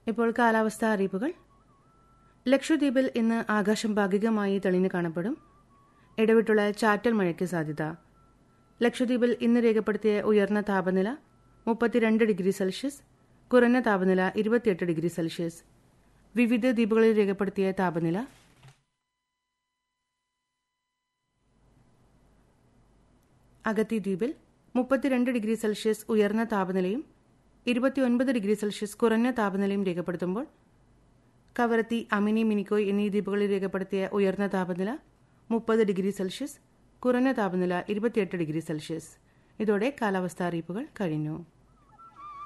ഇപ്പോൾ കാലാവസ്ഥാ അറിയിപ്പുകൾ ലക്ഷദ്വീപിൽ ഇന്ന് ആകാശം ഭാഗികമായി തെളിഞ്ഞു കാണപ്പെടും ഇടവിട്ടുള്ള ചാറ്റൽ മഴയ്ക്ക് സാധ്യത ലക്ഷദ്വീപിൽ ഇന്ന് രേഖപ്പെടുത്തിയ ഉയർന്ന താപനില മുപ്പത്തിരണ്ട് ഡിഗ്രി സെൽഷ്യസ് കുറഞ്ഞ താപനില ഇരുപത്തിയെട്ട് ഡിഗ്രി സെൽഷ്യസ് വിവിധ ദ്വീപുകളിൽ രേഖപ്പെടുത്തിയ താപനില അഗത്തി ദ്വീപിൽ മുപ്പത്തിരണ്ട് ഡിഗ്രി സെൽഷ്യസ് ഉയർന്ന താപനിലയും ഇരുപത്തിയൊൻപത് ഡിഗ്രി സെൽഷ്യസ് കുറഞ്ഞ താപനിലയും രേഖപ്പെടുത്തുമ്പോൾ കവരത്തി അമിനി മിനിക്കോയ് എന്നീ ദ്വീപുകളിൽ രേഖപ്പെടുത്തിയ ഉയർന്ന താപനില മുപ്പത് ഡിഗ്രി സെൽഷ്യസ് കുറഞ്ഞ താപനില ഇരുപത്തിയെട്ട് ഡിഗ്രി സെൽഷ്യസ് ഇതോടെ കാലാവസ്ഥാ അറിയിപ്പുകൾ കഴിഞ്ഞു